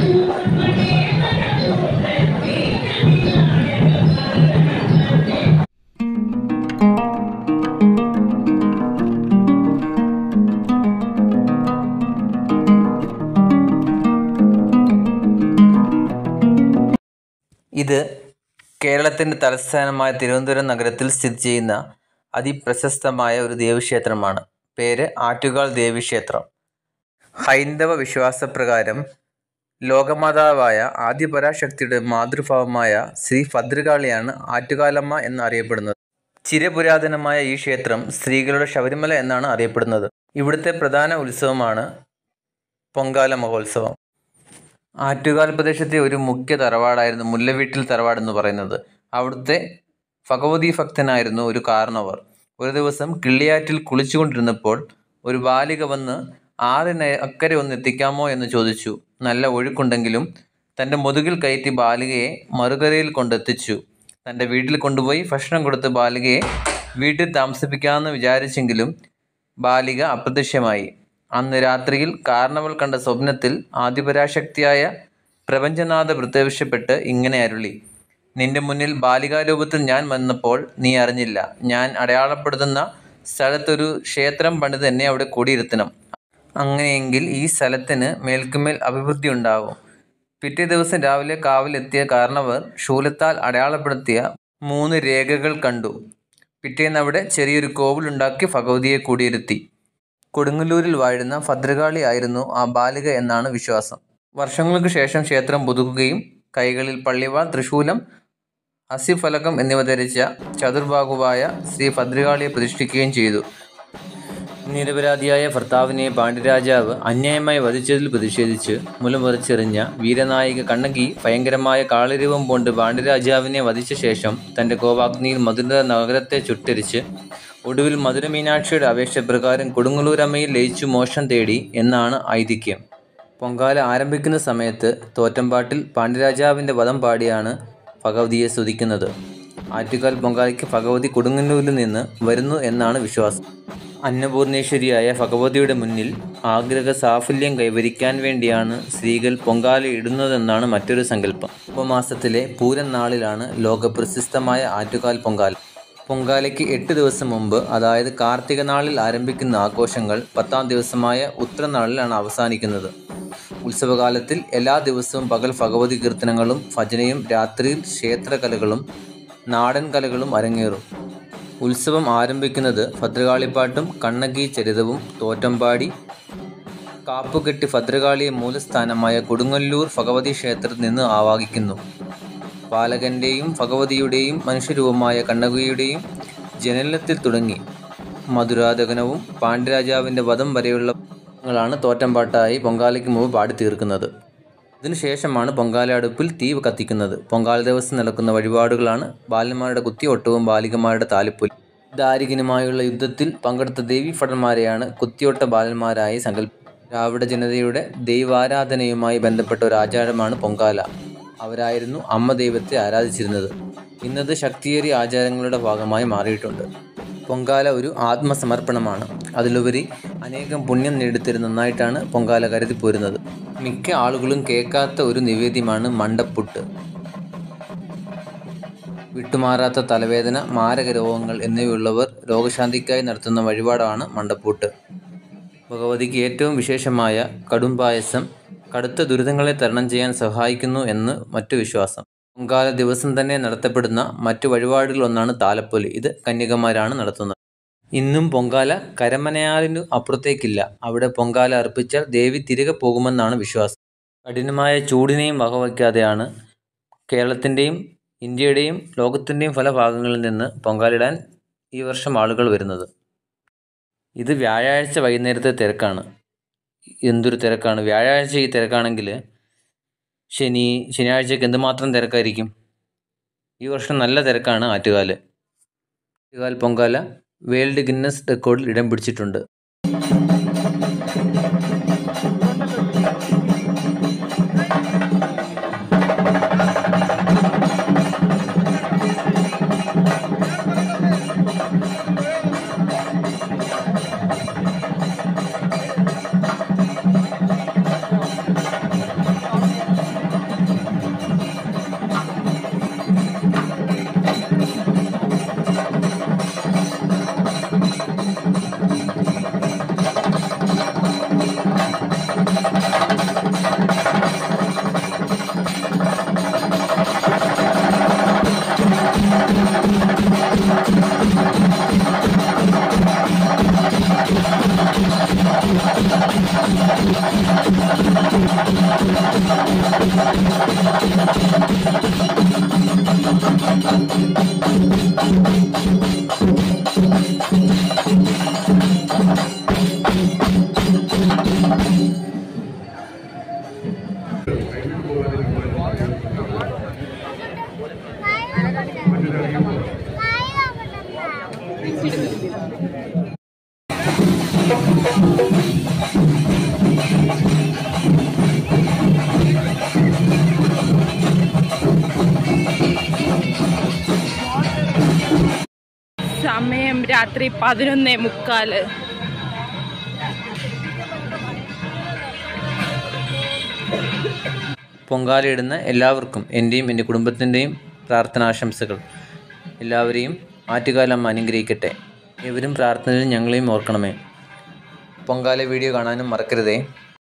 ഇത് കേരളത്തിൻ്റെ തലസ്ഥാനമായ തിരുവനന്തപുരം നഗരത്തിൽ സ്ഥിതി ചെയ്യുന്ന അതിപ്രശസ്തമായ ഒരു ദേവീക്ഷേത്രമാണ് പേര് ആറ്റുകാൽ ദേവീക്ഷേത്രം ഹൈന്ദവ വിശ്വാസപ്രകാരം ലോകമാതാവായ ആദിപരാശക്തിയുടെ മാതൃഭാവമായ ശ്രീ ഭദ്രകാളിയാണ് ആറ്റുകാലമ്മ എന്നറിയപ്പെടുന്നത് ചിരപുരാതനമായ ഈ ക്ഷേത്രം സ്ത്രീകളുടെ ശബരിമല എന്നാണ് അറിയപ്പെടുന്നത് ഇവിടുത്തെ പ്രധാന ഉത്സവമാണ് പൊങ്കാല മഹോത്സവം ആറ്റുകാൽ പ്രദേശത്തെ ഒരു മുഖ്യ തറവാടായിരുന്നു മുല്ലവീട്ടിൽ തറവാട് എന്ന് പറയുന്നത് അവിടുത്തെ ഭഗവതി ഭക്തനായിരുന്നു ഒരു കാരണവർ ഒരു ദിവസം കിള്ളിയാറ്റിൽ കുളിച്ചുകൊണ്ടിരുന്നപ്പോൾ ഒരു ബാലിക വന്ന് ആറിന് അക്കരെ ഒന്ന് എത്തിക്കാമോ എന്ന് ചോദിച്ചു നല്ല ഒഴുക്കുണ്ടെങ്കിലും തൻ്റെ മുതുകിൽ കയറ്റി ബാലികയെ മറുകരയിൽ കൊണ്ടെത്തിച്ചു തൻ്റെ വീട്ടിൽ കൊണ്ടുപോയി ഭക്ഷണം കൊടുത്ത് ബാലികയെ വീട്ടിൽ താമസിപ്പിക്കാമെന്ന് വിചാരിച്ചെങ്കിലും ബാലിക അപ്രത്യക്ഷമായി അന്ന് രാത്രിയിൽ കാർണവൽ കണ്ട സ്വപ്നത്തിൽ ആദിപരാശക്തിയായ പ്രപഞ്ചനാഥ പ്രത്യക്ഷപ്പെട്ട് ഇങ്ങനെ അരുളി നിന്റെ മുന്നിൽ ബാലികാരൂപത്തിൽ ഞാൻ വന്നപ്പോൾ നീ അറിഞ്ഞില്ല ഞാൻ അടയാളപ്പെടുത്തുന്ന സ്ഥലത്തൊരു ക്ഷേത്രം പണിത് എന്നെ അവിടെ കൂടിയിരുത്തണം അങ്ങനെയെങ്കിൽ ഈ സ്ഥലത്തിന് മേൽക്കുമേൽ അഭിവൃദ്ധി ഉണ്ടാവും പിറ്റേ ദിവസം രാവിലെ കാവിലെത്തിയ കാരണവർ ശൂലത്താൽ അടയാളപ്പെടുത്തിയ മൂന്ന് രേഖകൾ കണ്ടു പിറ്റേന്ന് അവിടെ ചെറിയൊരു കോവിലുണ്ടാക്കി ഭഗവതിയെ കൂടിയിരുത്തി കൊടുങ്ങല്ലൂരിൽ വാഴുന്ന ഭദ്രകാളി ആയിരുന്നു ആ ബാലിക എന്നാണ് വിശ്വാസം വർഷങ്ങൾക്ക് ശേഷം ക്ഷേത്രം പുതുക്കുകയും കൈകളിൽ പള്ളിവാൾ തൃശൂലം അസിഫലകം എന്നിവ ധരിച്ച ചതുർബാഹുവായ ശ്രീ ഭദ്രകാളിയെ പ്രതിഷ്ഠിക്കുകയും ചെയ്തു നിരപരാധിയായ ഭർത്താവിനെ പാണ്ഡ്യരാജാവ് അന്യായമായി വധിച്ചതിൽ പ്രതിഷേധിച്ച് മുലമുറിച്ചെറിഞ്ഞ വീരനായിക കണ്ണകി ഭയങ്കരമായ കാളിരൂപം കൊണ്ട് പാണ്ഡ്യരാജാവിനെ വധിച്ച ശേഷം തൻ്റെ കോപാഗ്നിയിൽ മധുര നഗരത്തെ ചുട്ടരിച്ച് ഒടുവിൽ മധുര മീനാക്ഷിയുടെ അപേക്ഷപ്രകാരം കൊടുങ്ങല്ലൂരമ്മയിൽ ലയിച്ചു മോക്ഷം തേടി എന്നാണ് ഐതിഹ്യം പൊങ്കാല ആരംഭിക്കുന്ന സമയത്ത് തോറ്റമ്പാട്ടിൽ പാണ്ഡ്യരാജാവിൻ്റെ വധം പാടിയാണ് ഭഗവതിയെ സ്തുതിക്കുന്നത് ആറ്റുകാൽ പൊങ്കാലയ്ക്ക് ഭഗവതി കൊടുങ്ങല്ലൂരിൽ നിന്ന് വരുന്നു എന്നാണ് വിശ്വാസം അന്നപൂർണേശ്വരിയായ ഭഗവതിയുടെ മുന്നിൽ ആഗ്രഹ സാഫല്യം കൈവരിക്കാൻ വേണ്ടിയാണ് സ്ത്രീകൾ പൊങ്കാല ഇടുന്നതെന്നാണ് മറ്റൊരു സങ്കല്പം ഉപമാസത്തിലെ പൂരം നാളിലാണ് ലോകപ്രശസ്തമായ ആറ്റുകാൽ പൊങ്കാല പൊങ്കാലയ്ക്ക് എട്ട് ദിവസം മുമ്പ് അതായത് കാർത്തിക നാളിൽ ആരംഭിക്കുന്ന ആഘോഷങ്ങൾ പത്താം ദിവസമായ ഉത്രനാളിലാണ് അവസാനിക്കുന്നത് ഉത്സവകാലത്തിൽ എല്ലാ ദിവസവും പകൽ ഭഗവതി കീർത്തനങ്ങളും ഭജനയും രാത്രിയിൽ ക്ഷേത്രകലകളും നാടൻ കലകളും അരങ്ങേറും ഉത്സവം ആരംഭിക്കുന്നത് ഭദ്രകാളിപ്പാട്ടും കണ്ണകി ചരിതവും തോറ്റമ്പാടി കാപ്പുകെട്ടി ഭദ്രകാളിയെ മൂലസ്ഥാനമായ കൊടുങ്ങല്ലൂർ ഭഗവതി ക്ഷേത്രത്തിൽ നിന്ന് ആവാഹിക്കുന്നു പാലകന്റെയും ഭഗവതിയുടെയും മനുഷ്യരൂപമായ കണ്ണകിയുടെയും ജനനത്തിൽ തുടങ്ങി മധുരാധകനവും പാണ്ഡ്യരാജാവിൻ്റെ വധം വരെയുള്ള ങ്ങളാണ് തോറ്റമ്പാട്ടായി പൊങ്കാലയ്ക്ക് മുമ്പ് പാടി തീർക്കുന്നത് ഇതിനുശേഷമാണ് പൊങ്കാല അടുപ്പിൽ തീ കത്തിക്കുന്നത് പൊങ്കാല ദിവസം നടക്കുന്ന വഴിപാടുകളാണ് ബാലന്മാരുടെ കുത്തിയോട്ടവും ബാലികമാരുടെ താലിപ്പൊലി ദാരികനുമായുള്ള യുദ്ധത്തിൽ പങ്കെടുത്ത ദേവി ഭടന്മാരെയാണ് കുത്തിയോട്ട ബാലന്മാരായി സങ്കല്പ ദ്രാവിഡ ജനതയുടെ ദൈവാരാധനയുമായി ബന്ധപ്പെട്ട ഒരു ആചാരമാണ് പൊങ്കാല അവരായിരുന്നു അമ്മ ദൈവത്തെ ആരാധിച്ചിരുന്നത് ഇന്നത് ശക്തിയേറിയ ആചാരങ്ങളുടെ ഭാഗമായി മാറിയിട്ടുണ്ട് പൊങ്കാല ഒരു ആത്മസമർപ്പണമാണ് അതിലുപരി അനേകം പുണ്യം നേടിത്തരും നന്നായിട്ടാണ് പൊങ്കാല കരുതി പോരുന്നത് മിക്ക ആളുകളും കേൾക്കാത്ത ഒരു നിവേദ്യമാണ് മണ്ടപ്പുട്ട് വിട്ടുമാറാത്ത തലവേദന മാരക രോഗങ്ങൾ എന്നിവയുള്ളവർ രോഗശാന്തിക്കായി നടത്തുന്ന വഴിപാടാണ് മണ്ടപ്പൂട്ട് ഭഗവതിക്ക് ഏറ്റവും വിശേഷമായ കടുംപായസം കടുത്ത ദുരിതങ്ങളെ തരണം ചെയ്യാൻ സഹായിക്കുന്നു എന്ന് മറ്റു വിശ്വാസം പൊങ്കാല ദിവസം തന്നെ നടത്തപ്പെടുന്ന മറ്റു വഴിപാടുകളൊന്നാണ് താലപ്പൊലി ഇത് കന്യകമാരാണ് നടത്തുന്നത് ഇന്നും പൊങ്കാല കരമനയാലിനു അപ്പുറത്തേക്കില്ല അവിടെ പൊങ്കാല അർപ്പിച്ചാൽ ദേവി തിരികെ പോകുമെന്നാണ് വിശ്വാസം കഠിനമായ ചൂടിനെയും വകവയ്ക്കാതെയാണ് കേരളത്തിൻ്റെയും ഇന്ത്യയുടെയും ലോകത്തിൻ്റെയും പല ഭാഗങ്ങളിൽ നിന്ന് പൊങ്കാലിടാൻ ഈ വർഷം ആളുകൾ വരുന്നത് ഇത് വ്യാഴാഴ്ച വൈകുന്നേരത്തെ തിരക്കാണ് എന്തൊരു തിരക്കാണ് വ്യാഴാഴ്ച ഈ തിരക്കാണെങ്കിൽ ശനി ശനിയാഴ്ചയ്ക്ക് എന്തുമാത്രം തിരക്കായിരിക്കും ഈ വർഷം നല്ല തിരക്കാണ് ആറ്റുകാൽ ആറ്റുകാൽ പൊങ്കാല വേൾഡ് ഗിന്നസ് റെക്കോർഡിൽ ഇടം പിടിച്ചിട്ടുണ്ട് സമയം രാത്രി പതിനൊന്നേ മുക്കാല് പൊങ്കാലയിടുന്ന എല്ലാവർക്കും എൻ്റെയും എൻ്റെ കുടുംബത്തിൻ്റെയും പ്രാർത്ഥനാശംസകൾ എല്ലാവരെയും ആറ്റുകാലം അനുഗ്രഹിക്കട്ടെ ഇവരും പ്രാർത്ഥനയിൽ ഞങ്ങളെയും ഓർക്കണമേ പൊങ്കാല വീഡിയോ കാണാനും മറക്കരുതേ